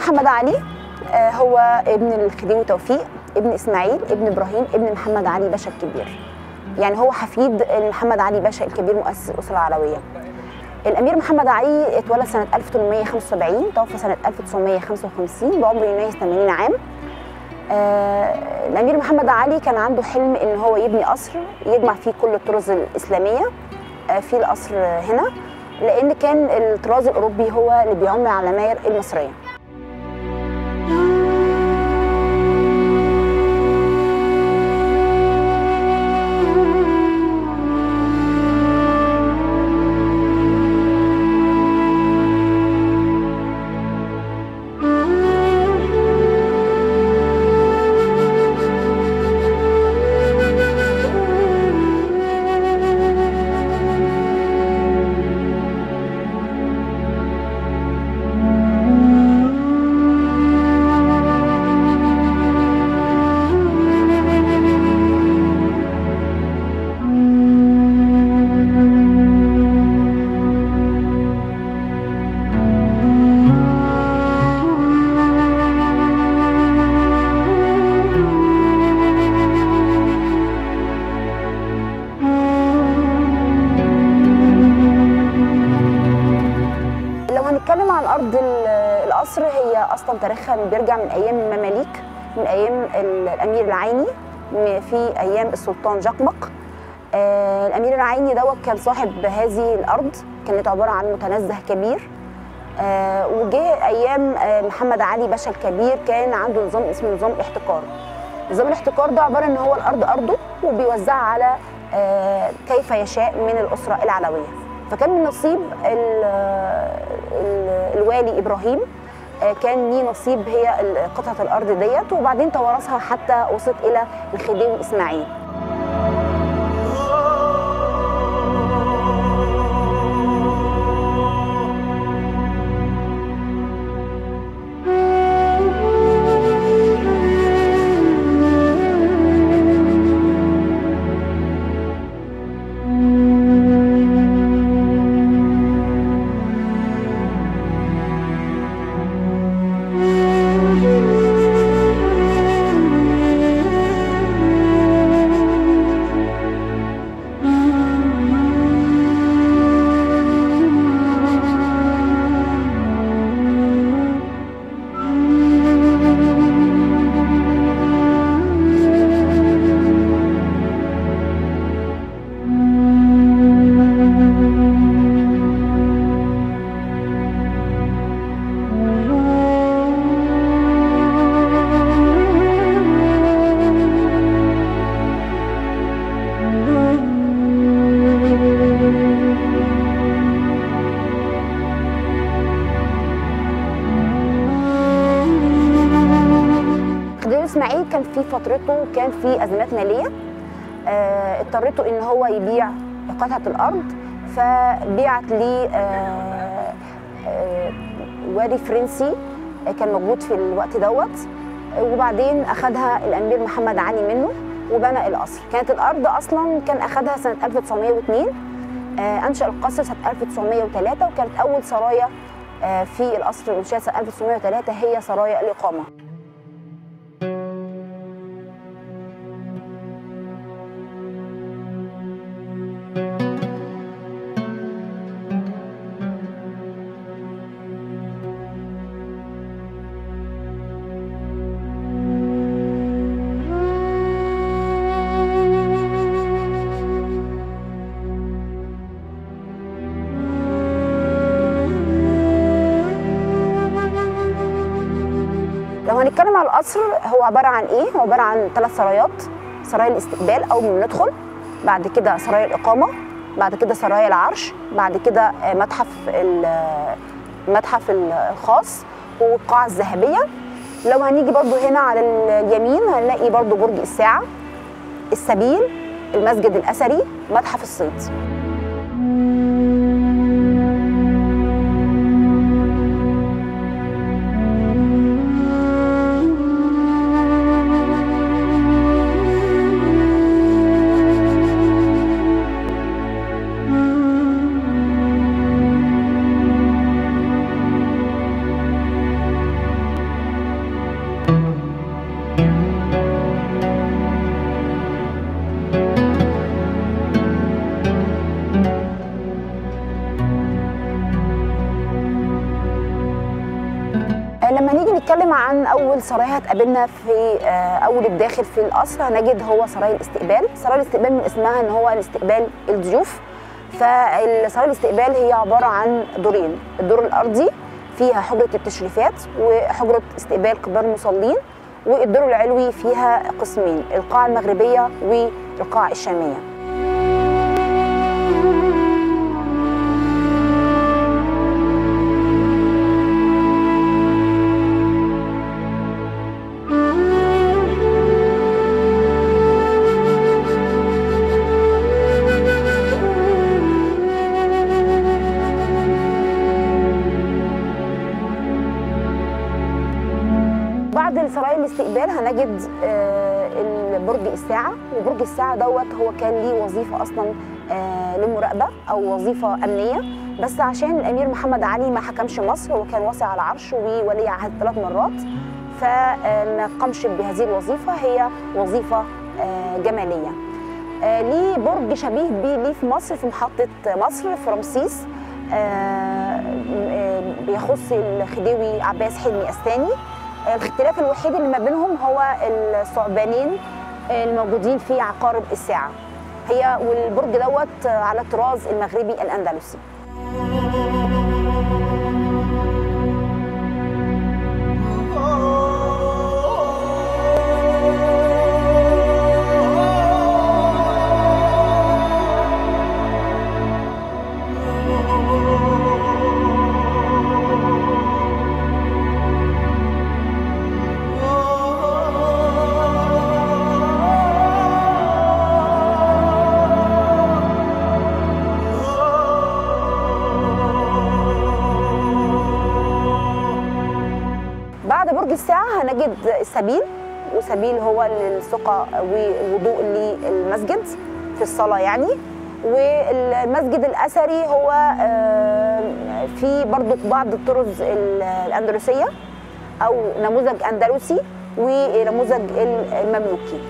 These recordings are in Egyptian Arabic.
محمد علي آه، هو ابن الخديوي توفيق ابن اسماعيل ابن ابراهيم ابن محمد علي باشا الكبير يعني هو حفيد محمد علي باشا الكبير مؤسس الاسره العلويه الامير محمد علي اتولد سنه 1875 توفى سنه 1955 بعمر يناهز 80 عام آه، الامير محمد علي كان عنده حلم ان هو يبني قصر يجمع فيه كل الطرز الاسلاميه آه، في القصر هنا لان كان الطراز الاوروبي هو اللي بيعم على العماير المصريه لو هنتكلم عن ارض ال- القصر هي اصلا تاريخها بيرجع من ايام المماليك من ايام ال- الامير العيني م- في ايام السلطان جقمق آه، الامير العيني دوت كان صاحب هذه الارض كانت عباره عن متنزه كبير آه، وجه ايام آه، محمد علي باشا الكبير كان عنده نظام اسمه نظام الاحتكار نظام الاحتكار ده عباره ان هو الارض ارضه وبيوزعها على آه، كيف يشاء من الاسره العلويه فكان من نصيب ال- ال- الوالي ابراهيم آه، كان ليه نصيب هي ال- قطعه الارض ديت وبعدين توارثها حتى وصلت الى الخديوي اسماعيل خديوي اسماعيل كان في فترته كان في ازمات ماليه آه، اضطرته ان هو يبيع قطعه الارض فبيعت لي آه، آه، والي فرنسي آه، كان موجود في الوقت دوت وبعدين اخذها الامير محمد علي منه وبنى القصر كانت الارض اصلا كان اخذها سنه 1902 آه، انشا القصر سنه 1903 وكانت اول سرايا آه، في القصر انشاء سنه 1903 هي سرايا الاقامه لو هنتكلم على القصر هو عباره عن ايه؟ هو عباره عن ثلاث سرايات سرايا الاستقبال اول ما ندخل بعد كده سرايا الاقامه بعد كده سرايا العرش بعد كده آه، متحف ال- المتحف الخاص والقاعه الذهبيه لو هنيجي برضو هنا على اليمين هنلاقي برضو برج الساعه السبيل المسجد الاثري متحف الصيد هنتكلم عن اول سرايا هتقابلنا في آه، اول الداخل في القصر هنجد هو سراي الاستقبال سراي الاستقبال من اسمها ان هو الاستقبال الضيوف فسراي الاستقبال هي عباره عن دورين الدور الارضي فيها حجره التشريفات وحجره استقبال كبار المصلين والدور العلوي فيها قسمين القاعه المغربيه والقاعه الشاميه بعد سرايا الاستقبال هنجد آه، برج الساعة وبرج الساعة دوت هو كان ليه وظيفة أصلا آه، للمراقبة أو وظيفة أمنية بس عشان الأمير محمد علي ما حكمش مصر هو كان واسع على عرش وولي عهد ثلاث مرات فما قامش بهذه الوظيفة هي وظيفة آه، جمالية آه، ليه برج شبيه بيه ليه في مصر في محطة مصر في رمسيس آه، آه، بيخص الخديوي عباس حلمي الثاني الاختلاف الوحيد اللي ما بينهم هو الثعبانين الموجودين في عقارب الساعة هي والبرج دوت على الطراز المغربي الأندلسي بعد برج الساعة هنجد السبيل وسبيل هو للسقى والوضوء للمسجد في الصلاة يعني والمسجد الأثري هو آه، في برضو بعض الطرز الأندلسية أو نموذج أندلسي ونموذج المملوكي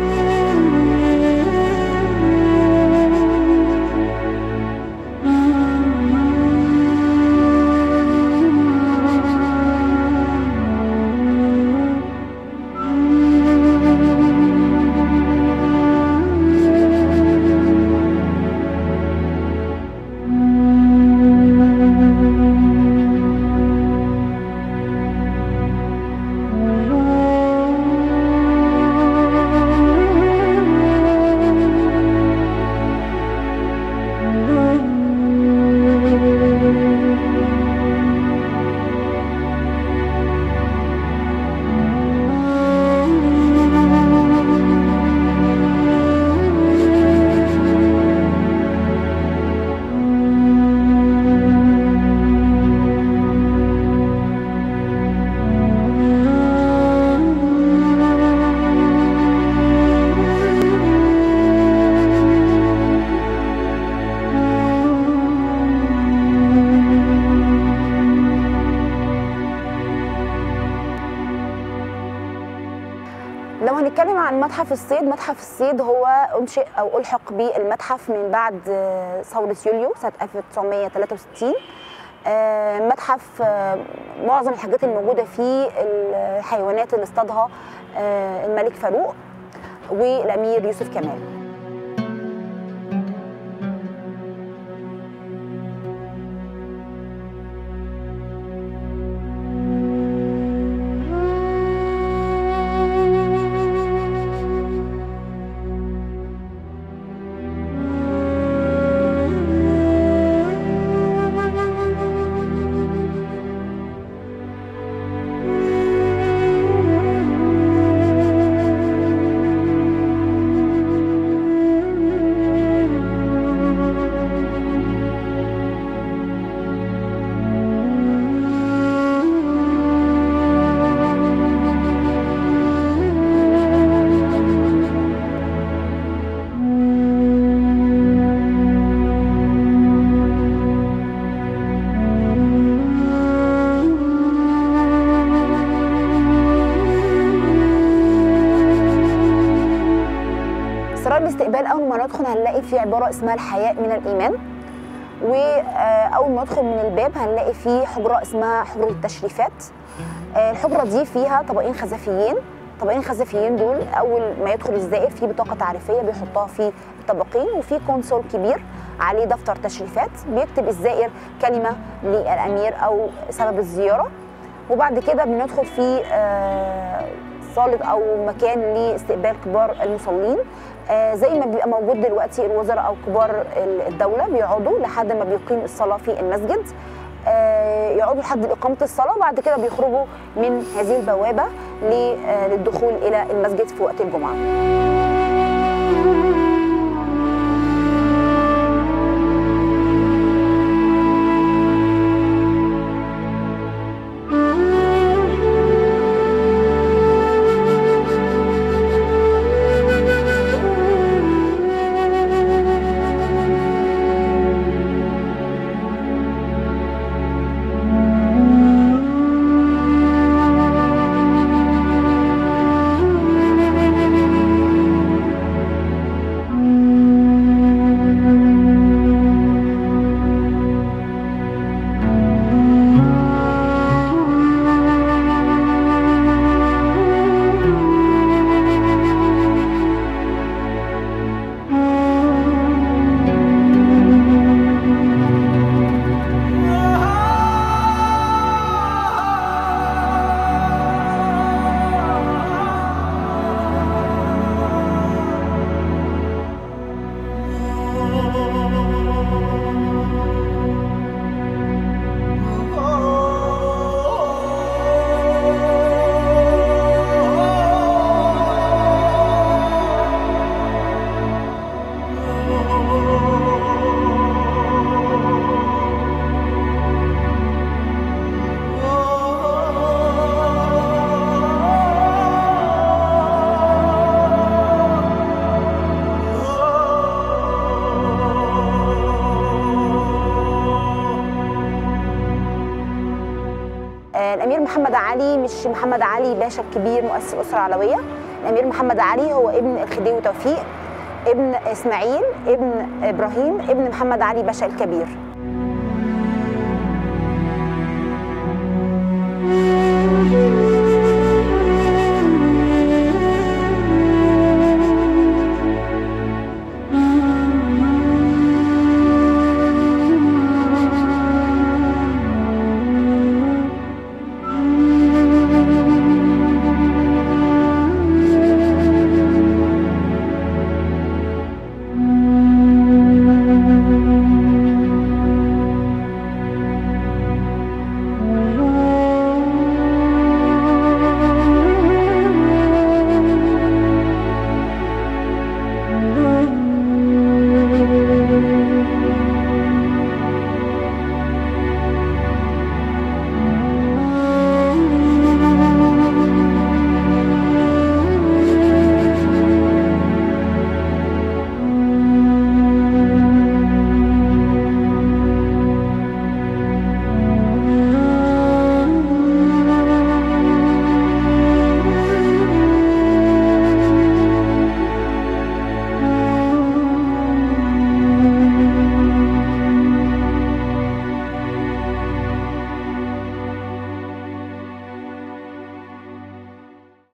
لو هنتكلم عن متحف الصيد متحف الصيد هو انشئ او الحق بالمتحف من بعد آه، ثوره يوليو سنه 1963 آه، متحف آه، معظم الحاجات الموجوده فيه الحيوانات اللي اصطادها آه، الملك فاروق والامير يوسف كمال سراج الاستقبال اول ما ندخل هنلاقي فيه عباره اسمها الحياء من الايمان واول ما ندخل من الباب هنلاقي فيه حجره اسمها حجره التشريفات آه، الحجره دي فيها طبقين خزفيين طبقين الخزفيين دول اول ما يدخل الزائر في بطاقه تعريفيه بيحطها في الطبقين وفي كونسول كبير عليه دفتر تشريفات بيكتب الزائر كلمه للامير او سبب الزياره وبعد كده بندخل في آه، صاله او مكان لاستقبال كبار المصلين آه، زي ما بيبقى موجود دلوقتي الوزراء او كبار الدوله بيقعدوا لحد ما بيقيم الصلاه في المسجد آه، يقعدوا لحد اقامه الصلاه وبعد كده بيخرجوا من هذه البوابه ل- آه، للدخول الى المسجد في وقت الجمعه آه، الامير محمد علي مش محمد علي باشا الكبير مؤسس الاسره العلويه الامير محمد علي هو ابن الخديوي توفيق ابن اسماعيل ابن ابراهيم ابن محمد علي باشا الكبير